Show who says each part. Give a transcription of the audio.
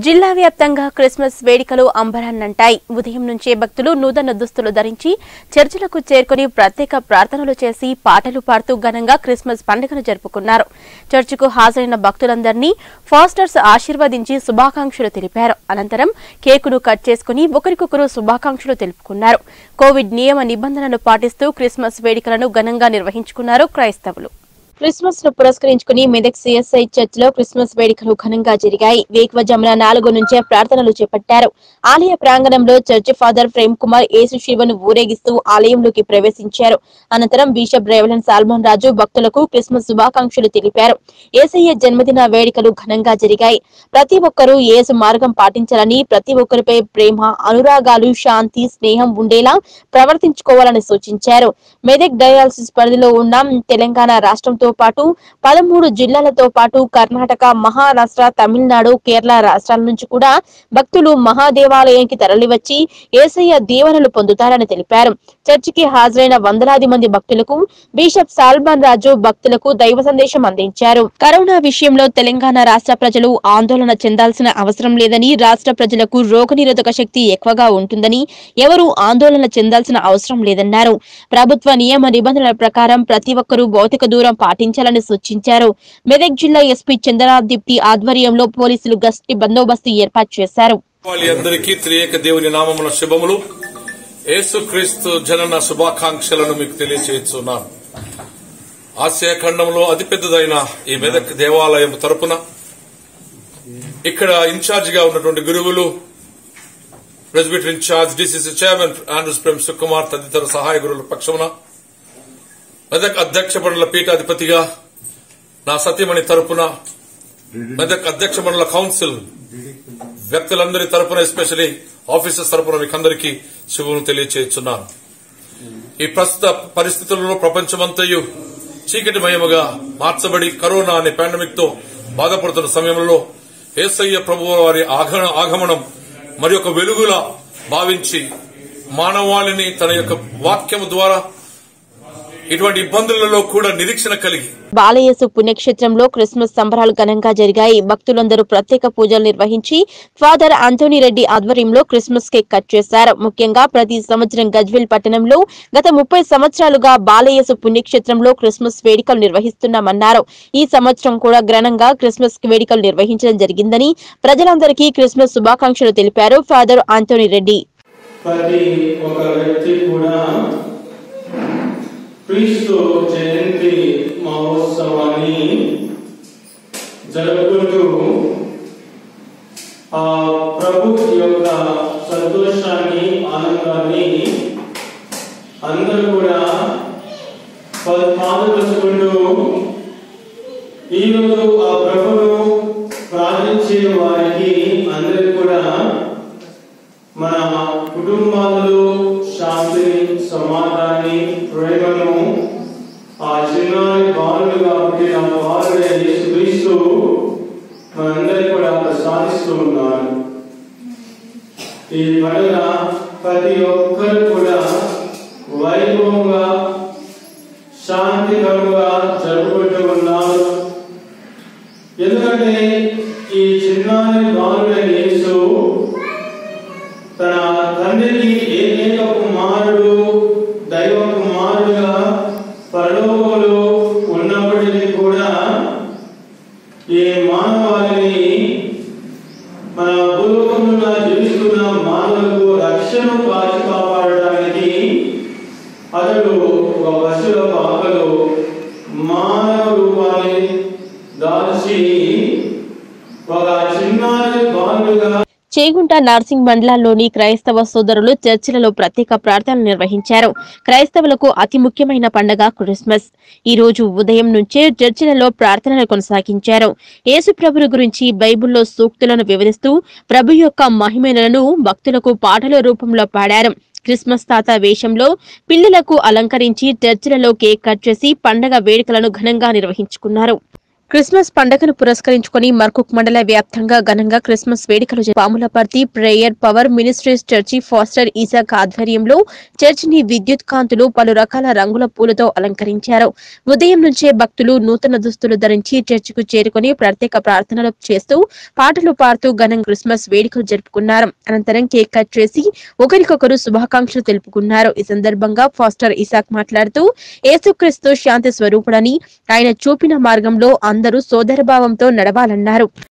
Speaker 1: జిల్లా వ్యాప్తంగా క్రిస్మస్ వేడుకలు అంబరాన్నంటాయి ఉదయం నుంచే భక్తులు నూతన దుస్తులు ధరించి చర్చిలకు చేరుకుని ప్రత్యేక ప్రార్థనలు చేసి పాటలు పాడుతూ ఘనంగా క్రిస్మస్ పండుగను జరుపుకున్నారు చర్చికు హాజరైన భక్తులందరినీ ఫాస్టర్స్ ఆశీర్వదించి శుభాకాంక్షలు తెలిపారు అనంతరం కేకును కట్ చేసుకుని ఒకరికొకరు శుభాకాంక్షలు తెలుపుకున్నారు కోవిడ్ నియమ నిబంధనలు పాటిస్తూ క్రిస్మస్ వేడుకలను ఘనంగా నిర్వహించుకున్నారు క్రైస్తవులు క్రిస్మస్ ను పురస్కరించుకుని మెదక్ సిఎస్ఐ చర్చ్ లో క్రిస్మస్ వేడుకలు ఘనంగా జరిగాయి వేకువజమున నాలుగు నుంచే ప్రార్థనలు చేపట్టారు ఆలయ ప్రాంగణంలో చర్చి ఫాదర్ ప్రేమ్ కుమార్ యేసు శివను ఊరేగిస్తూ ఆలయంలోకి ప్రవేశించారు అనంతరం బిషప్ రేవలన్ సాల్మోన్ రాజు భక్తులకు క్రిస్మస్ శుభాకాంక్షలు తెలిపారు ఏసయ్య జన్మదిన వేడుకలు ఘనంగా జరిగాయి ప్రతి ఒక్కరూ యేసు మార్గం పాటించాలని ప్రతి ఒక్కరిపై ప్రేమ అనురాగాలు శాంతి స్నేహం ఉండేలా ప్రవర్తించుకోవాలని సూచించారు మెదక్ డయాలసిస్ పరిధిలో ఉన్న తెలంగాణ రాష్ట్రంతో పాటు పదమూడు జిల్లాలతో పాటు కర్ణాటక మహారాష్ట్ర తమిళనాడు కేరళ రాష్ట్రాల నుంచి కూడా భక్తులు మహాదేవాలయానికి తరలివచ్చి ఏసయ్య దీవెనలు పొందుతారని తెలిపారు చర్చికి హాజరైన వందలాది మంది భక్తులకు బిషప్ సాల్మాన్ రాజు భక్తులకు దైవ సందేశం అందించారు కరోనా విషయంలో తెలంగాణ రాష్ట్ర ప్రజలు ఆందోళన చెందాల్సిన అవసరం లేదని రాష్ట్ర ప్రజలకు రోగనిరోధక శక్తి ఎక్కువగా ఉంటుందని ఎవరూ ఆందోళన చెందాల్సిన అవసరం లేదన్నారు ప్రభుత్వ నియమ నిబంధనల ప్రకారం ప్రతి ఒక్కరూ భౌతిక దూరం పాటించాలని సూచించారు మెదక్ జిల్లా ఎస్పీ చంద్రనాథ్ దిప్తి ఆధ్వర్యంలో పోలీసులు గస్తీ బందోబస్తు ఏర్పాటు చేశారు
Speaker 2: వాళ్ళ అందరికీ త్రియేక దేవుని నామమున శుభములు యేసుక్రీస్తు జనన శుభాకాంక్షలను మీకు తెలియచేస్తున్నాను ఆసియా ఖండంలో అతిపెద్దదైన ఈ మెదక్ దేవాలయం తరపున ఇక్కడ ఇన్ఛార్జ్ గా ఉన్నటువంటి గురువులు president incharge DCC chairman Andrews Prem Sukumar తదితర సహాయ గురువుల పక్షమున మెదక్ అధ్యక్ష మండల పీఠాధిపతిగా నా సత్యమణి తరపున మెదక్ అధ్యక్ష మండల కౌన్సిల్ వ్యక్తులందరి తరపున ఎస్పెషలీ ఆఫీసర్స్ తరపున మీకు అందరికీ శుభం తెలియచేస్తున్నాను ఈ ప్రస్తుత పరిస్థితులలో ప్రపంచమంతయు చీకటిమయముగా మార్చబడి కరోనా అనే పాండమిక్ తో బాధపడుతున్న సమయంలో ఏసయ్య ప్రభు వారి ఆగ- ఆగమనం మరి ఒక వెలుగులా భావించి మానవాళిని తన యొక్క వాక్యము ద్వారా ఇటువంటి ఇబ్బందులలో కూడా నిరీక్షణ కలిగి
Speaker 1: బాలయేసు పుణ్యక్షేత్రంలో క్రిస్మస్ సంబరాలు ఘనంగా జరిగాయి భక్తులందరూ ప్రత్యేక పూజలు నిర్వహించి ఫాదర్ ఆంటోనీ రెడ్డి ఆధ్వర్యంలో క్రిస్మస్ కేక్ కట్ చేశారు ముఖ్యంగా ప్రతి సంవత్సరం గజ్వేల్ పట్టణంలో గత ముప్పై సంవత్సరాలుగా బాలయేసు పుణ్యక్షేత్రంలో క్రిస్మస్ వేడుకలు నిర్వహిస్తున్నామన్నారు ఈ సంవత్సరం కూడా ఘనంగా క్రిస్మస్ వేడుకలు నిర్వహించడం జరిగిందని ప్రజలందరికీ క్రిస్మస్ శుభాకాంక్షలు తెలిపారు ఫాదర్ ఆంటోనీ రెడ్డి
Speaker 3: ప్రతి ఒక వ్యక్తి కూడా క్రీస్తు జయంతి మహోత్సవాన్ని జరుపుకుంటూ ఆ ప్రభు యొక్క సంతోషాన్ని ఆనందాన్ని అందరూ కూడా పాదపరుచుకుంటూ ఈరోజు ఆ ప్రభును ప్రార్థించే వారికి అందరికి కూడా మన కుటుంబాలలో శాంతిని సమాధానాన్ని ప్రేమను ఆ చిన్నారి బాలుడుగా పుట్టిన బాలుడే యేసుక్రీస్తు మనందరికీ కూడా ప్రసాదిస్తూ ఉన్నారు ఈ పండుగ ప్రతి ఒక్కరు కూడా వైభవంగా శాంతికరంగా జరుపుకుంటూ ఉన్నారు ఎందుకంటే ఈ చిన్నారి బాలుడైన యేసు తన తండ్రికి ఏకైక కుమారుడు దైవ కుమారుడుగా పరలోకంలో ఉన్నప్పటికీ కూడా ఏ మానవాళిని మన భూలోకంలో జీవిస్తున్న మానవులకు రక్షణ కాచి కాపాడడానికి అతడు ఒక పశువుల పాకలో మానవ రూపాన్ని దాల్చి ఒక చిన్నారి బాలుడుగా
Speaker 1: చేగుంట నార్సింగ్ మండలాల్లోని క్రైస్తవ సోదరులు చర్చిలలో ప్రత్యేక ప్రార్థనలు నిర్వహించారు క్రైస్తవులకు అతి ముఖ్యమైన పండగ క్రిస్మస్ ఈ రోజు ఉదయం నుంచే చర్చిలలో ప్రార్థనలు కొనసాగించారు యేసు ప్రభుల గురించి బైబిల్లో సూక్తులను వివరిస్తూ ప్రభు యొక్క మహిమలను భక్తులకు పాటల రూపంలో పాడారు క్రిస్మస్ తాత వేషంలో పిల్లలకు అలంకరించి చర్చిలలో కేక్ కట్ చేసి పండగ వేడుకలను ఘనంగా నిర్వహించుకున్నారు క్రిస్మస్ పండుగను పురస్కరించుకుని మర్కుక్ మండల వ్యాప్తంగా ఘనంగా క్రిస్మస్ వేడుకలు జరి- Pamulaparthi prayer power ministries church pastor Isaac ఆధ్వర్యంలో చర్చిని విద్యుత్ కాంతులు పలు రకాల రంగుల పూలతో అలంకరించారు ఉదయం నుంచే భక్తులు నూతన దుస్తులు ధరించి చర్చికు చేరుకుని ప్రత్యేక ప్రార్థనలు చేస్తూ పాటలు పాడుతూ ఘనం క్రిస్మస్ వేడుకలు జరుపుకున్నారు అనంతరం కేక్ కట్ చేసి ఒకరికొకరు శుభాకాంక్షలు తెలుపుకున్నారు ఈ సందర్భంగా ఫాస్టర్ ఇసాక్ మాట్లాడుతూ యేసుక్రీస్తు శాంతి స్వరూపుడని ఆయన చూపిన మార్గంలో అందరూ సోదరభావంతో నడవాలన్నారు